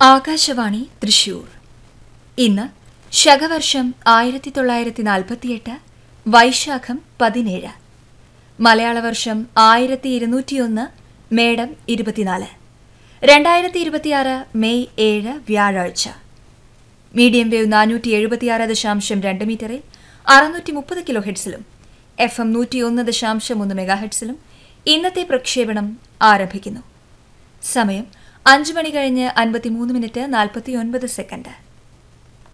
ആകാശവാണി തൃശൂർ ഇന്ന് ശകവർഷം ആയിരത്തി തൊള്ളായിരത്തി നാൽപ്പത്തിയെട്ട് വൈശാഖം പതിനേഴ് മലയാള വർഷം ആയിരത്തി ഇരുന്നൂറ്റിയൊന്ന് മേടം ഇരുപത്തിനാല് രണ്ടായിരത്തി ഇരുപത്തിയാറ് മെയ് ഏഴ് വ്യാഴാഴ്ച മീഡിയം വേവ് നാനൂറ്റി എഴുപത്തിയാറ് ദശാംശം രണ്ട് മീറ്ററിൽ അറുന്നൂറ്റി മുപ്പത് കിലോ ഹെഡ്സിലും എഫ് എം നൂറ്റിയൊന്ന് ദശാംശം ഒന്ന് മെഗാ ഹെഡ്സിലും ഇന്നത്തെ പ്രക്ഷേപണം ആരംഭിക്കുന്നു സമയം അഞ്ച് മണി കഴിഞ്ഞ് അൻപത്തിമൂന്ന് മിനിറ്റ് നാൽപ്പത്തിയൊൻപത് സെക്കൻഡ്